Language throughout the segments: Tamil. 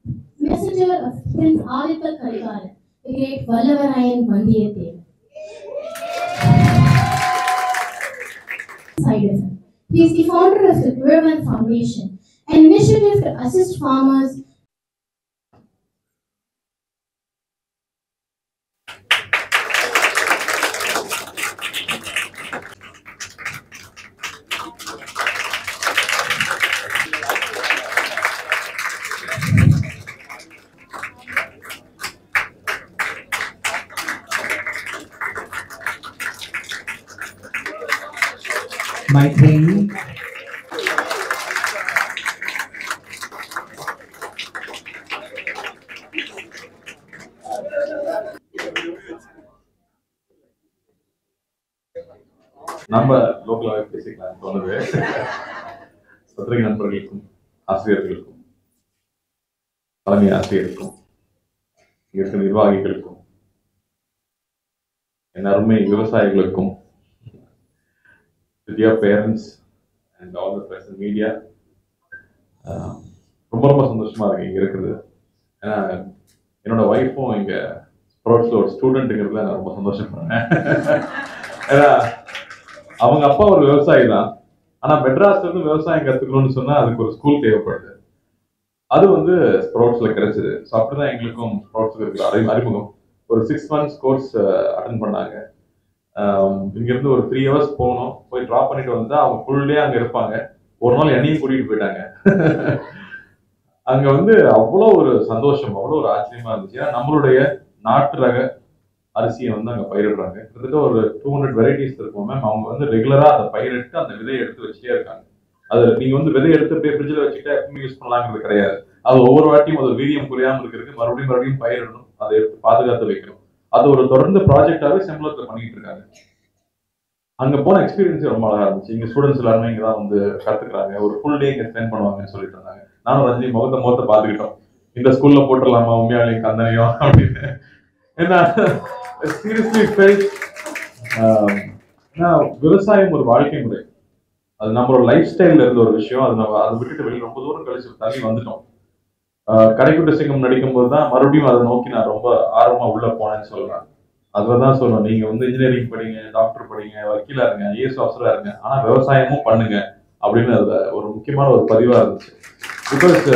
messenger of Prince Aditya Karikaran, the great Vallavarayan Vandiyathevan. Side effect. He is the founder of the Gurvan Foundation, an initiative to assist farmers Maitreyi. நம்ம லோக்கலாகவே பேசிக்கலாம் தோணுது பத்திரிகை நண்பர்களுக்கும் ஆசிரியர்களுக்கும் தலைமை ஆசிரியருக்கும் இங்க இருக்க நிர்வாகிகளுக்கும் என் அருமை விவசாயிகளுக்கும் Vidya parents and all the present media ரொம்ப ரொம்ப சந்தோஷமா இருக்கு இங்க இருக்கிறது ஏன்னா என்னோட ஒய்ஃபும் இங்க ஸ்போர்ட்ஸ்ல ஒரு ஸ்டூடெண்ட்டுங்கிறதுல நான் ரொம்ப சந்தோஷப்படுறேன் ஏன்னா அவங்க அப்பா ஒரு விவசாயி தான் ஆனா மெட்ராஸ்ல இருந்து விவசாயம் கத்துக்கணும்னு சொன்னா அதுக்கு ஒரு ஸ்கூல் தேவைப்படுது அது வந்து ஸ்போர்ட்ஸ்ல கிடைச்சது ஸோ அப்படிதான் எங்களுக்கும் ஸ்போர்ட்ஸ்க்கு இருக்கிற அறி அறிமுகம் ஒரு சிக்ஸ் மந்த்ஸ் கோர்ஸ் அட்டன் பண்ணாங்க ஆம், இங்க இருந்து ஒரு த்ரீ ஹவர்ஸ் போகணும் போய் ட்ராப் பண்ணிட்டு வந்தா அவங்க ஃபுல் டே அங்க இருப்பாங்க ஒரு நாள் என்னையும் கூட்டிட்டு போயிட்டாங்க அங்க வந்து அவ்வளோ ஒரு சந்தோஷம் அவ்வளோ ஒரு ஆச்சரியமா இருந்துச்சு ஏன்னா நம்மளுடைய நாட்டு ரக அரிசியை வந்து அங்க பயிரிடுறாங்க கிட்டத்தட்ட ஒரு டூ ஹண்ட்ரட் வெரைட்டிஸ் இருக்கும் மேம் அவங்க வந்து ரெகுலரா அதை பயிரிட்டு அந்த விதையை எடுத்து வச்சுட்டே இருக்காங்க அது நீங்க வந்து விதை எடுத்து அப்படியே ஃப்ரிட்ஜில் வச்சுட்டு எப்பவுமே யூஸ் பண்ணலாங்கிறது கிடையாது அது ஒவ்வொரு வாட்டியும் அது வீரியம் குறையாம இருக்கிறதுக்கு மறுபடியும் மறுபடியும் பயிரிடணும் அதை எடுத்து பாதுகாத்து வைக்கணும் அது ஒரு தொடர்ந்து ப்ராஜெக்டாவே செம்பளத்துல பண்ணிட்டு இருக்காங்க அங்க போன எக்ஸ்பீரியன்ஸ் ரொம்ப அழகா இருந்துச்சு இங்க ஸ்டூடெண்ட்ஸ் எல்லாருமே இங்க தான் வந்து கத்துக்கிறாங்க ஒரு ஃபுல் டே இங்க ஸ்பெண்ட் பண்ணுவாங்கன்னு சொல்லிட்டு இருந்தாங்க நானும் ரஞ்சி முகத்தை முகத்தை பாத்துக்கிட்டோம் இந்த ஸ்கூல்ல போட்டுடலாமா உண்மையாலையும் கந்தனையும் அப்படின்னு ஏன்னா சீரியஸ்லி ஃபெல்ட் ஏன்னா விவசாயம் ஒரு வாழ்க்கை முறை அது நம்மளோட லைஃப் ஸ்டைல்ல இருந்த ஒரு விஷயம் அது நம்ம அதை விட்டுட்டு வெளியே ரொம்ப தூரம் கழிச்சு தள்ளி வந்துட்டோம் ஆஹ் கடைக்குட்ட சிங்கம் நடிக்கும்போது தான் மறுபடியும் அதை நோக்கி நான் ரொம்ப ஆர்வமா உள்ள போனேன்னு சொல்றேன் அதுல தான் சொல்லணும் நீங்க வந்து இன்ஜினியரிங் படிங்க டாக்டர் படிங்க வக்கீலா இருங்க ஐஏஎஸ் ஆஃபீஸரா இருங்க ஆனா விவசாயமும் பண்ணுங்க அப்படின்னு அதுல ஒரு முக்கியமான ஒரு பதிவா இருந்துச்சு பிகாஸ்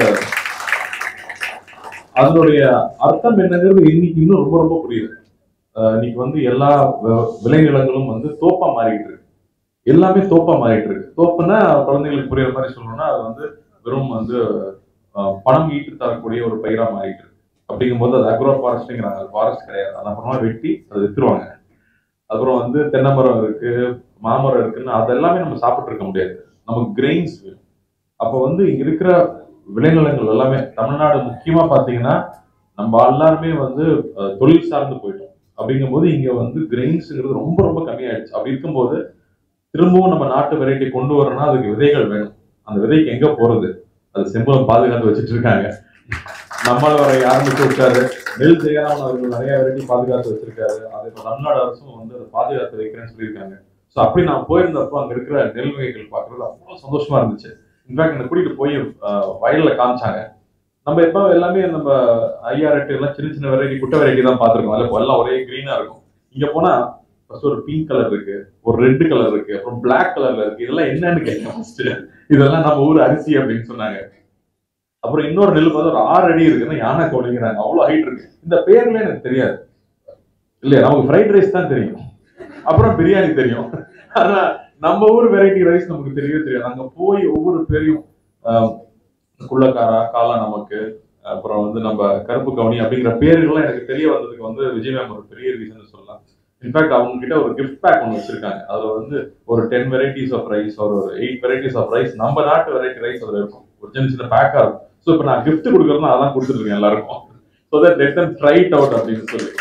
அதனுடைய அர்த்தம் என்னங்கிறது இன்னைக்கு இன்னும் ரொம்ப ரொம்ப புரியுது ஆஹ் இன்னைக்கு வந்து எல்லா வி- விளைநிலங்களும் வந்து தோப்பா மாறிட்டு இருக்கு எல்லாமே தோப்பா மாறிட்டு இருக்கு தோப்புன்னா குழந்தைங்களுக்கு புரியுற மாதிரி சொல்லணும்னா அது வந்து வெறும் வந்து ஆஹ் பணம் ஈட்டு தரக்கூடிய ஒரு பயிரா மாறிட்டு இருக்கு அப்படிங்கும்போது அது அக்ரோ ஃபாரஸ்ட்ங்கிறாங்க அது ஃபாரஸ்ட் கிடையாது அது அப்புறமா வெட்டி அதை வித்துருவாங்க அப்புறம் வந்து தென்னை மரம் இருக்கு மாமரம் இருக்குன்னு அதெல்லாமே நம்ம சாப்பிட்டு இருக்க முடியாது நமக்கு கிரெயின்ஸ் வேணும் அப்போ வந்து இங்க இருக்கிற விளைநிலங்கள் எல்லாமே தமிழ்நாடு முக்கியமா பாத்தீங்கன்னா நம்ம எல்லாருமே வந்து அஹ், தொழில் சார்ந்து போயிட்டோம் அப்படிங்கும்போது இங்க வந்து கிரெயின்ஸ்ங்கிறது ரொம்ப ரொம்ப கம்மியாயிடுச்சு அப்படி இருக்கும்போது திரும்பவும் நம்ம நாட்டு வெரைட்டி கொண்டு வரணும்னா அதுக்கு விதைகள் வேணும் அந்த விதைக்கு எங்க போறது அது செம்பலம் பாதுகாத்து வச்சுட்டு இருக்காங்க நம்மள வர ஆரம்பிச்சு விட்டாரு நெல் ஜெயராமன் அவர்கள் நிறைய வெரைட்டி பாதுகாத்து வச்சிருக்காரு அதை இப்ப தமிழ்நாடு அரசும் வந்து அதை பாதுகாத்து வைக்கிறேன்னு சொல்லியிருக்காங்க ஸோ அப்படி நான் போயிருந்தப்போ அங்க இருக்கிற நெல் வகைகள் பார்க்கறது அவ்வளோ சந்தோஷமா இருந்துச்சு இன்ஃபேக்ட் என்னை கூட்டிட்டு போய் அஹ், வயல்ல காமிச்சாங்க நம்ம எப்போ எல்லாமே நம்ம ஐஆர் எட்டு எல்லாம் சின்ன சின்ன வெரைட்டி குட்டை வெரைட்டி தான் பார்த்துருக்கோம் அதில் எல்லாம் ஒரே க்ரீனா இருக்கும் இங்க போனா ஃபர்ஸ்ட் ஒரு பிங்க் கலர் இருக்கு ஒரு ரெட் கலர் இருக்கு அப்புறம் பிளாக் கலர்ல இருக்கு இதெல்லாம் என்னன்னு கேட்டேன் ஃபர்ஸ்ட் இதெல்லாம் நம்ம ஊர் அரிசி அப்படின்னு சொன்னாங்க அப்புறம் இன்னொரு நெல் பார்த்து ஒரு ஆறு அடி இருக்குன்னா யானை கோழிங்கிறாங்க அவ்வளவு ஹைட் இருக்கு இந்த பேர்ல எனக்கு தெரியாது இல்லையா நமக்கு ஃப்ரைட் ரைஸ் தான் தெரியும் அப்புறம் பிரியாணி தெரியும் ஆனா நம்ம ஊர் வெரைட்டி ரைஸ் நமக்கு தெரியவே தெரியாது அங்க போய் ஒவ்வொரு பேரையும் ஆஹ், குள்ளக்காரா காலா நமக்கு அப்புறம் வந்து நம்ம கருப்பு கவுனி அப்படிங்கிற பேர்கள்லாம் எனக்கு தெரிய வந்ததுக்கு வந்து விஜய் மேம் ஒரு பெரிய ரீசன் சொல்லலாம் இன்ஃபேக்ட் அவங்க கிட்ட ஒரு கிஃப்ட் பேக் ஒன்று வச்சிருக்காங்க அதுல வந்து ஒரு டென் வெரைட்டிஸ் ஆஃப் ரைஸ் ஒரு எயிட் வெரைட்டிஸ் ஆஃப் ரைஸ் நம்ம நாட்டு வெரைட்டி ரைஸ் அதுல இருக்கும் ஒரு சின்ன சின்ன பேக்கா இருக்கும் ஸோ இப்போ நான் gift கொடுக்குறதுனா அதான் கொடுத்துருக்கேன் எல்லாருக்கும் so that let them try it out அப்படின்னு சொல்லி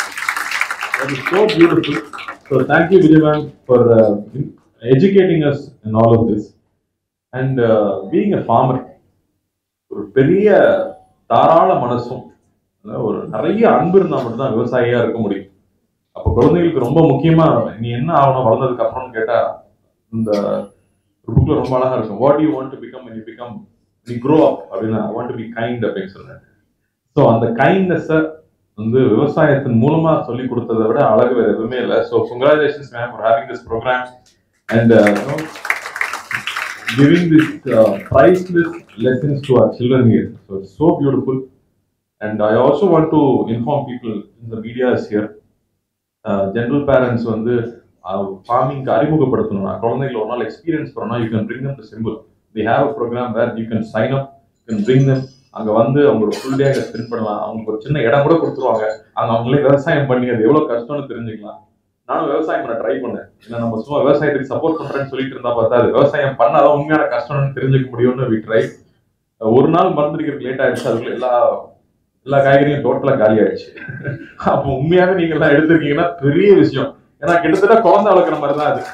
so beautiful so thank you Vijay ma'am for educating us in all of this and being a farmer ஒரு பெரிய தாராள மனசும் அதாவது ஒரு நிறைய அன்பு இருந்தால் மட்டும்தான் விவசாயியா இருக்க முடியும் அப்போ குழந்தைகளுக்கு ரொம்ப முக்கியமா நீ என்ன ஆகணும் வளர்ந்ததுக்கு அப்புறம்னு கேட்டா இந்த ஒரு புக்ல ரொம்ப அழகா இருக்கும் what you want to become you become நீ க்ரோ அப் அப்படின்னு I want to be kind அப்படின்னு சொல்றேன் ஸோ அந்த கைண்ட்னஸை வந்து விவசாயத்தின் மூலமா சொல்லி கொடுத்ததை விட அழகு வேற எதுவுமே இல்லை so congratulations ma'am for having this program and giving this uh, priceless lessons to our children here. So it's so beautiful. And I also want to inform people in the media is here. Uh, general parents வந்து ஃபார்மிங்க்கு அறிமுகப்படுத்தணும்னா குழந்தைகளை ஒரு நாள் எக்ஸ்பீரியன்ஸ் பண்ணா you can bring them to simple the have a program where you can sign up can bring them அங்க வந்து அவங்களோட ஃபுல் டே அங்கே ஸ்பெண்ட் பண்ணலாம் அவங்களுக்கு ஒரு சின்ன இடம் கூட கொடுத்துருவாங்க அங்க அவங்களே விவசாயம் பண்ணி அது எவ்வளவு கஷ்டம்னு தெரிஞ்சுக்கலாம் நானும் விவசாயம் பண்ண ட்ரை பண்ணேன் ஏன்னா நம்ம சும்மா விவசாயத்துக்கு சப்போர்ட் பண்றேன்னு சொல்லிட்டு இருந்தா பார்த்தா அது விவசாயம் பண்ணாதான் உண்மையான கஷ்டம்னு தெரிஞ்சுக்க முடியும்னு வி ட்ரை ஒரு நாள் மறந்துருக்கிறதுக்கு லேட் ஆயிடுச்சு அதுக்குள்ள எல்லா எல்லா காய்கறியும் டோட்டலா காலி ஆயிடுச்சு அப்போ உண்மையாவே நீங்க எல்லாம் எடுத்திருக்கீங்கன்னா பெரிய விஷயம் ஏன்னா கிட்டத்தட்ட குழந்தை வளர்க்குற மாதிரி தான் அது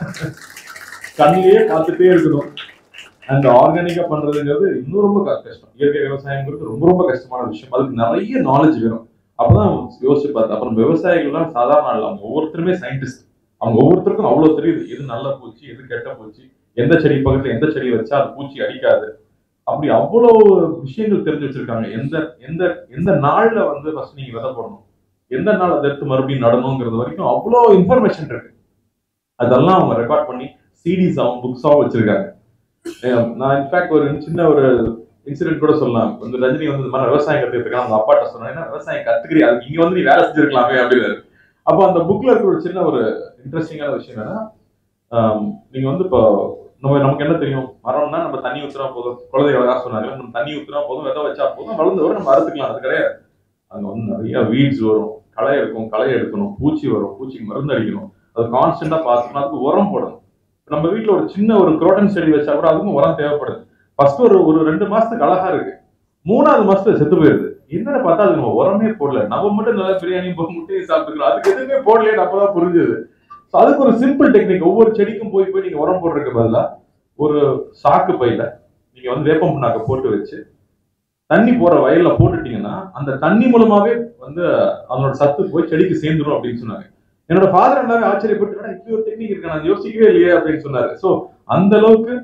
கண்ணிலேயே பார்த்துட்டே இருக்கணும் அந்த ஆர்கானிக்கா பண்றதுங்கிறது இன்னும் ரொம்ப க- கஷ்டம் இயற்கை விவசாயங்கிறது ரொம்ப ரொம்ப கஷ்டமான விஷயம் அதுக்கு நிறைய நாலேஜ் வேணும் அப்பதான் யோசிச்சு பார்த்தேன் அப்புறம் விவசாயிகள்லாம் சாதாரண ஆள் அவங்க ஒவ்வொருத்தருமே சயின்டிஸ்ட் அவங்க ஒவ்வொருத்தருக்கும் அவ்வளவு தெரியுது எது நல்ல பூச்சி எது கெட்ட பூச்சி எந்த செடி பக்கத்துல எந்த செடி வச்சா அது பூச்சி அடிக்காது அப்படி அவ்வளவு விஷயங்கள் தெரிஞ்சு வச்சிருக்காங்க எந்த எந்த எந்த நாள்ல வந்து ஃபர்ஸ்ட் நீங்க விதை போடணும் எந்த நாள் அதை எடுத்து மறுபடியும் நடணுங்கிறது வரைக்கும் அவ்வளோ இன்ஃபர்மேஷன் இருக்கு அதெல்லாம் அவங்க ரெக்கார்ட் பண்ணி சிடிஸாவும் புக்ஸாவும் வச்சிருக்காங்க அஹ் நான் இன்ஃபேக்ட் ஒரு சின்ன ஒரு இன்சிடென்ட் கூட சொல்லலாம் வந்து ரஜினி வந்து இந்த மாதிரி விவசாயம் கத்துக்கிட்டு அவங்க அப்பாட்ட சொன்னேன் "என்ன விவசாயம் கத்துக்கிறீ அதுக்கு இங்க வந்து நீ வேலை செஞ்சிருக்கலாமே அப்படின்னு அப்போ அந்த புக்ல இருக்க ஒரு சின்ன ஒரு இன்ட்ரெஸ்டிங்கான விஷயம் என்னன்னா ஆம், நீங்க வந்து இப்போ நம்ம நமக்கு என்ன தெரியும் மரம்னா நம்ம தண்ணி ஊத்துனா போதும் குழந்தைங்க அழகா சொன்னாங்க நம்ம தண்ணி ஊத்துனா போதும் விதை வச்சா போதும் வளர்ந்து வரும் நம்ம அறுத்துக்கலாம் அது கிடையாது அங்க வந்து நிறைய வீட்ஸ் வரும் களை இருக்கும் களை எடுக்கணும் பூச்சி வரும் பூச்சிக்கு மருந்து அடிக்கணும் அது கான்ஸ்டன்டா பார்த்துக்கணும் அதுக்கு உரம் போடணும் நம்ம வீட்ல ஒரு சின்ன ஒரு குரோட்டன் செடி வச்சா கூட அதுக்கும் உரம் தேவைப்படுது ஃபர்ஸ்ட் ஒரு ஒரு ரெண்டு மாசத்துக்கு அழகா இருக்கு மூணாவது மாசத்துல செத்து போயிருது என்னன்னு பார்த்தா அது நம்ம உரமே போடல நம்ம மட்டும் நல்லா பிரியாணி முட்டையும் சாப்பிட்டுக்கிறோம் அதுக்கு எதுவுமே போடலையே அப்பதான் புரிஞ்சது So அதுக்கு ஒரு சிம்பிள் டெக்னிக் ஒவ்வொரு செடிக்கும் போய் போய் நீங்க உரம் போடுறதுக்கு பதிலா ஒரு சாக்கு பையில நீங்க வந்து வேப்பம் புண்ணாக்க போட்டு வச்சு தண்ணி போற வயல்ல போட்டுட்டீங்கன்னா அந்த தண்ணி மூலமாவே வந்து அதனோட சத்து போய் செடிக்கு சேர்ந்துடும் அப்படின்னு சொன்னாங்க என்னோட ஃபாதர் எல்லாரும் ஆச்சரியப்பட்டு "என்னடா இப்படி ஒரு டெக்னிக் இருக்கு நான் யோசிக்கவே இல்லையே அப்படின்னு சொன்னாரு சோ அந்த அளவுக்கு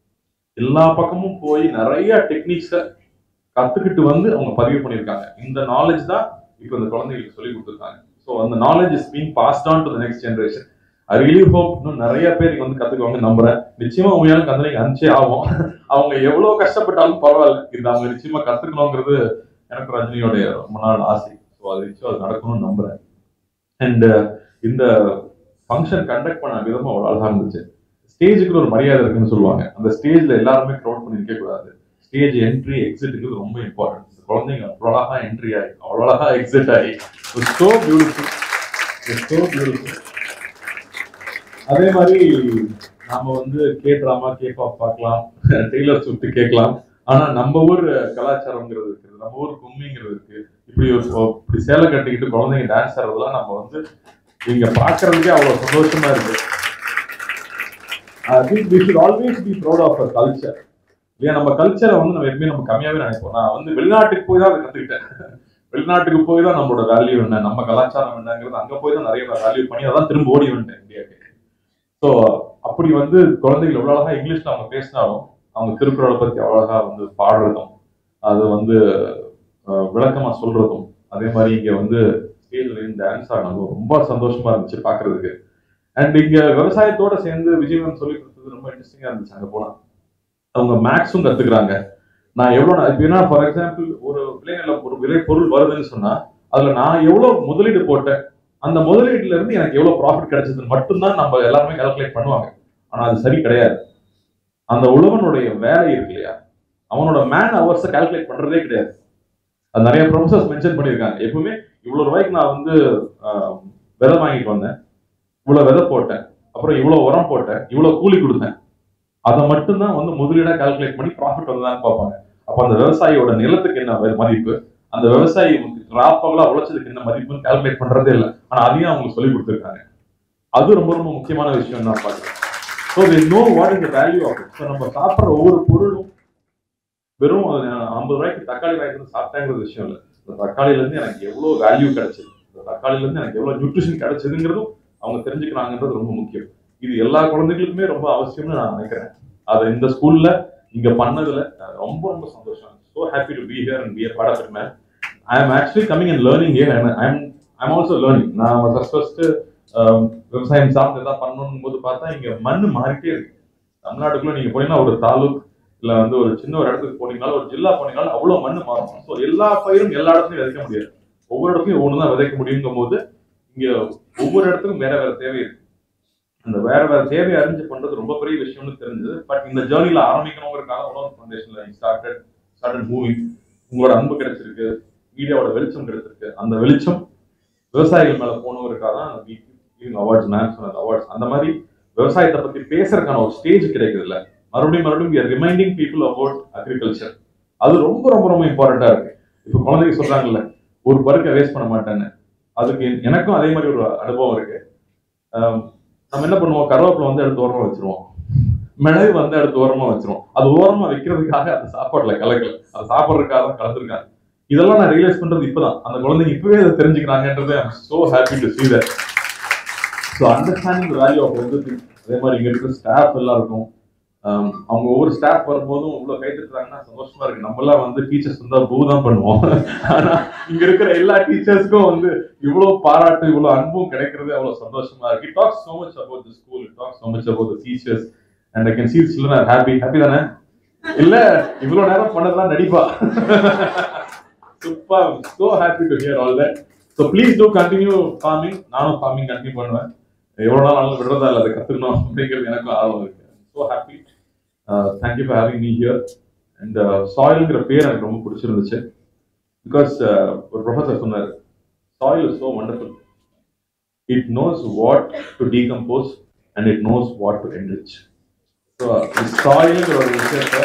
எல்லா பக்கமும் போய் நிறைய டெக்னிக்ஸை கத்துக்கிட்டு வந்து அவங்க பதிவு பண்ணியிருக்காங்க இந்த நாலேஜ் தான் இப்போ இந்த குழந்தைகளுக்கு சொல்லி கொடுத்துருக்காங்க ஸோ அந்த knowledge is being passed on to the next generation I really hope இன்னும் நிறைய பேர் இங்க வந்து கத்துக்குவாங்க நம்புறேன் நிச்சயமா உண்மையான கந்தனைக்கு அனுப்பிச்சே ஆகும் அவங்க எவ்வளவு கஷ்டப்பட்டாலும் பரவாயில்ல இது அவங்க நிச்சயமா கத்துக்கணுங்கிறது எனக்கு ரஜினியோடைய ரொம்ப நாள் ஆசை ஸோ அது நிச்சயம் அது நடக்கணும்னு நம்புறேன் அண்ட் இந்த ஃபங்க்ஷன் கண்டக்ட் பண்ண விதமும் அவ்வளோ அழகா இருந்துச்சு ஸ்டேஜுக்கு ஒரு மரியாதை இருக்குன்னு சொல்லுவாங்க அந்த ஸ்டேஜ்ல எல்லாருமே க்ரௌட் பண்ணி நிற்க கூடாது ஸ்டேஜ் என்ட்ரி எக்ஸிட்டுக்கு ரொம்ப இம்பார்ட்டன்ட் இந்த குழந்தைங்க அவ்வளோ அழகா என்ட்ரி ஆகி அவ்வளோ அழகா எக்ஸிட் ஆகி ஸோ பியூட்டிஃபுல் ஸோ பியூட்டிஃபுல் அதே மாதிரி நாம வந்து கே ட்ராமா கே பாப் பார்க்கலாம் டெய்லர் சுட்டு கேட்கலாம் ஆனா நம்ம ஊர் கலாச்சாரம்ங்கிறது இருக்குது நம்ம ஊர் கும்மிங்கிறது இருக்கு இப்படி ஒரு இப்படி சேலை கட்டிக்கிட்டு குழந்தைங்க டான்ஸ் ஆடுறதெல்லாம் நம்ம வந்து இங்க பாக்குறதுக்கே அவ்வளவு சந்தோஷமா இருக்கு I think we should always be proud of our culture இல்லையா நம்ம கல்ச்சரை வந்து நம்ம எப்பயுமே நம்ம கம்மியாவே நினைப்போம் நான் வந்து வெளிநாட்டுக்கு போய் தான் அதை கத்துக்கிட்டேன் வெளிநாட்டுக்கு போய் தான் நம்மளோட வேல்யூ என்ன நம்ம கலாச்சாரம் என்னங்கிறது அங்க போய் தான் நிறைய வேல்யூ பண்ணி அதான் திரும்ப ஓடி வந்துட்டேன் இந்தியாவுக்கு ஸோ அப்படி வந்து குழந்தைகள் எவ்வளவு அழகா இங்கிலீஷ்ல அவங்க பேசினாலும் அவங்க திருக்குறளை பத்தி அவ்வளவு அழகா வந்து பாடுறதும் அது வந்து அஹ், விளக்கமா சொல்றதும் அதே மாதிரி இங்க வந்து ஸ்டேஜ்ல இருந்து டான்ஸ் ஆடினதும் ரொம்ப சந்தோஷமா இருந்துச்சு பாக்குறதுக்கு அண்ட் இங்க விவசாயத்தோட சேர்ந்து விஜயவன் சொல்லி கொடுத்தது ரொம்ப இன்ட்ரெஸ்டிங்கா இருந்துச்சு அங்க போனா அவங்க மேக்ஸும் கத்துக்கிறாங்க நான் எவ்வளவு நான் இப்போ என்ன ஃபார் எக்ஸாம்பிள் ஒரு விலைநில ஒரு விலை பொருள் வருதுன்னு சொன்னா அதுல நான் எவ்வளவு முதலீடு போட்டேன் அந்த முதலீட்டுல இருந்து எனக்கு எவ்வளவு ப்ராஃபிட் கிடைச்சதுன்னு மட்டும்தான் நம்ம எல்லாருமே கால்குலேட் பண்ணுவாங்க ஆனா அது சரி கிடையாது அந்த உழவனுடைய வேலை இருக்கு இல்லையா அவனோட மேன் ஹவர்ஸை கால்குலேட் பண்றதே கிடையாது அது நிறைய ப்ரொஃபசர்ஸ் மென்ஷன் பண்ணியிருக்காங்க எப்பவுமே இவ்வளவு ரூபாய்க்கு நான் வந்து ஆஹ், விதை வாங்கிட்டு வந்தேன் இவ்வளவு விதை போட்டேன் அப்புறம் இவ்வளவு உரம் போட்டேன் இவ்வளவு கூலி கொடுத்தேன் அதை மட்டும்தான் வந்து முதலீடா கால்குலேட் பண்ணி ப்ராஃபிட் வந்ததான்னு பார்ப்பாங்க அப்ப அந்த விவசாயியோட நிலத்துக்கு என்ன வே- மதிப்பு அந்த விவசாயி ராப்பகலா உழைச்சதுக்கு என்ன மதிப்புன்னு கால்குலேட் பண்றதே இல்லை ஆனா அதையும் அவங்களுக்கு சொல்லி கொடுத்துருக்காங்க அது ரொம்ப ரொம்ப முக்கியமான விஷயம் நான் பார்க்குறேன் so they know what is the value of it so நம்ம சாப்பிட்ற ஒவ்வொரு பொருளும் வெறும் அது நான் ஐம்பது ரூபாய்க்கு தக்காளி வாங்கிட்டு வந்து சாப்பிட்டேங்கிறது விஷயம் இல்லை இந்த தக்காளில இருந்து எனக்கு எவ்வளவு வேல்யூ கிடைச்சது இந்த தக்காளில இருந்து எனக்கு எவ்வளவு நியூட்ரிஷன் கிடைச்சதுங்கிறதும் அவங்க தெரிஞ்சுக்கிறாங்கன்றது ரொம்ப முக்கியம் இது எல்லா குழந்தைகளுக்குமே ரொம்ப அவசியம்னு நான் நினைக்கிறேன் அதை இந்த ஸ்கூல்ல இங்க பண்ணதுல நான் ரொம்ப ரொம்ப சந்தோஷம் so happy to be here and be a part of it ma'am I am actually coming and learning uh I am I am also learning நான் ஃபர்ஸ்ட் ஃபர்ஸ்ட் விவசாயம் சார்ந்து எதாவது பண்ணணும் போது பார்த்தா இங்க மண்ணு மாறிட்டே இருக்கு தமிழ்நாட்டுக்குள்ள நீங்க போனீங்கன்னா ஒரு தாலுக் இல்ல வந்து ஒரு சின்ன ஒரு இடத்துக்கு போனீங்கனாலும் ஒரு ஜில்லா போனீங்கனாலும் அவ்வளவு மண்ணு மாறும் ஸோ எல்லா பயிரும் எல்லா இடத்துலயும் விதைக்க முடியாது ஒவ்வொரு இடத்துலயும் ஒன்று தான் விதைக்க முடியுங்கும் போது இங்க ஒவ்வொரு இடத்துக்கும் வேற வேற தேவை இருக்கு அந்த வேற வேற தேவையை அறிஞ்சு பண்றது ரொம்ப பெரிய விஷயம்னு தெரிஞ்சது பட் இந்த ஜேர்னில ஆரம்பிக்கணுங்கிறதுக்காக உணவு ஃபவுண்டேஷன்ல ஸ்டார்டட் ஸ்டார்டட் மூவிங் உங்களோட அன்பு கிடைச்சிருக்கு மீடியாவோட வெளிச்சம் கிடைச்சிருக்கு அந்த வெளிச்சம் விவசாயிகள் மேல போனவருக்காக தான் அவார்ட்ஸ் மேம் சொன்னது அவார்ட்ஸ் அந்த மாதிரி விவசாயத்தை பத்தி பேசுறதுக்கான ஒரு ஸ்டேஜ் கிடைக்குது இல்ல மறுபடியும் மறுபடியும் ரிமைண்டிங் பீப்புள் அபவுட் அக்ரிகல்ச்சர் அது ரொம்ப ரொம்ப ரொம்ப இம்பார்ட்டண்டா இருக்கு இப்போ குழந்தைங்க சொல்றாங்கல்ல ஒரு பருக்கை வேஸ்ட் பண்ண மாட்டேன்னு அதுக்கு எனக்கும் அதே மாதிரி ஒரு அனுபவம் இருக்கு ஆம், நம்ம என்ன பண்ணுவோம் கருவேப்பிலை வந்து எடுத்து ஓரமா வச்சிருவோம் மிளகு வந்து எடுத்து ஓரமா வச்சிருவோம் அது ஓரமா வைக்கிறதுக்காக அந்த சாப்பாடுல கலக்கல அது சாப்பிட்றதுக்காக தான் கலந்துருக்காங்க இதெல்லாம் நான் ரியலைஸ் பண்றது இப்பதான் அந்த குழந்தைங்க இப்பவே அதை தெரிஞ்சுக்கிறாங்கன்றது I'm so happy to see that so understanding value of everything அதே மாதிரி இங்க இருக்கிற ஸ்டாஃப் எல்லாருக்கும் ஆம், அவங்க ஒவ்வொரு ஸ்டாஃப் வரும்போதும் இவ்வளவு கை தட்டுறாங்கன்னா சந்தோஷமா இருக்கு நம்ம எல்லாம் வந்து டீச்சர்ஸ் வந்தா பூ தான் பண்ணுவோம் ஆனா இங்க இருக்கிற எல்லா டீச்சர்ஸ்க்கும் வந்து இவ்வளவு பாராட்டு இவ்வளவு அன்பும் கிடைக்கிறது அவ்வளவு சந்தோஷமா இருக்கு it talks so much about the school it talks so much about the teachers and I can see children are happy happy தானே இல்ல இவ்வளவு நேரம் பண்ணதெல்லாம் நடிப்பா super so happy to hear all that so please do continue farming நானும் ஃபார்மிங் கண்டினியூ பண்ணுவேன் எவ்வளவு நாள் ஆனாலும் விடுறதா இல்லை அதை கத்துக்கணும் அப்படிங்கிறது எனக்கும் ஆர்வம் இருக்கு so happy thank you for having me here and சாயில்ங்கிற பேர் எனக்கு ரொம்ப பிடிச்சிருந்துச்சு பிகாஸ் ஒரு ப்ரொஃபஸர் சொன்னார் soil is so wonderful it knows what to decompose and it knows what to enrich so சாயில்ங்கிற ஒரு விஷயத்த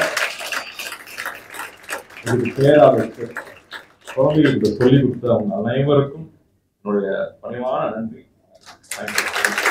இதுக்கு பேராக வச்சு குழந்தைகளுக்கு சொல்லி கொடுத்த அவங்க அனைவருக்கும் என்னுடைய பணிவான நன்றி Thank you.